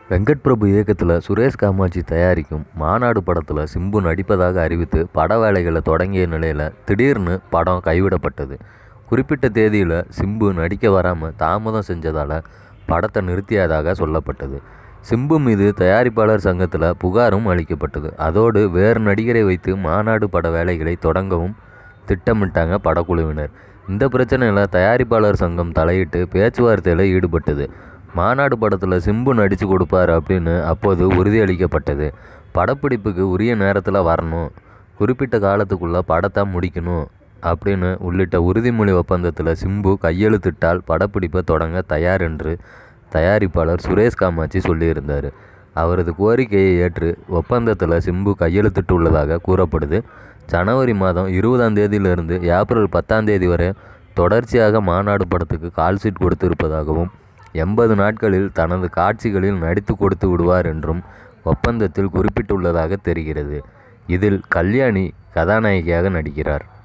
வெங்கட் பிரபு இயக்கத்தில் சுரேஷ் காமாட்சி தயாரிக்கும் மாநாடு படத்தில் சிம்பு நடிப்பதாக அறிவித்து பட வேலைகளை தொடங்கிய நிலையில் திடீர்னு படம் கைவிடப்பட்டது குறிப்பிட்ட தேதியில் சிம்பு நடிக்க வராமல் தாமதம் செஞ்சதால் படத்தை நிறுத்தியதாக சொல்லப்பட்டது சிம்பு மீது தயாரிப்பாளர் சங்கத்தில் புகாரும் அளிக்கப்பட்டது அதோடு வேறு நடிகரை வைத்து மாநாடு பட வேலைகளை தொடங்கவும் திட்டமிட்டாங்க படக்குழுவினர் இந்த பிரச்சனையில் தயாரிப்பாளர் சங்கம் தலையிட்டு பேச்சுவார்த்தையில் ஈடுபட்டது மாநாடு படத்தில் சிம்பு நடித்து கொடுப்பார் அப்படின்னு அப்போது உறுதியளிக்கப்பட்டது படப்பிடிப்புக்கு உரிய நேரத்தில் வரணும் குறிப்பிட்ட காலத்துக்குள்ளே படத்தை முடிக்கணும் அப்படின்னு உள்ளிட்ட உறுதிமொழி ஒப்பந்தத்தில் சிம்பு கையெழுத்திட்டால் படப்பிடிப்பை தொடங்க தயார் என்று தயாரிப்பாளர் சுரேஷ் காமாட்சி சொல்லியிருந்தார் அவரது கோரிக்கையை ஏற்று ஒப்பந்தத்தில் சிம்பு கையெழுத்திட்டு உள்ளதாக கூறப்படுது ஜனவரி மாதம் இருபதாம் தேதியிலிருந்து ஏப்ரல் பத்தாம் தேதி வரை தொடர்ச்சியாக மாநாடு படத்துக்கு கால் ஷீட் கொடுத்திருப்பதாகவும் எண்பது நாட்களில் தனது காட்சிகளில் நடித்து கொடுத்து விடுவார் என்றும் ஒப்பந்தத்தில் குறிப்பிட்டுள்ளதாக தெரிகிறது இதில் கல்யாணி கதாநாயகியாக நடிக்கிறார்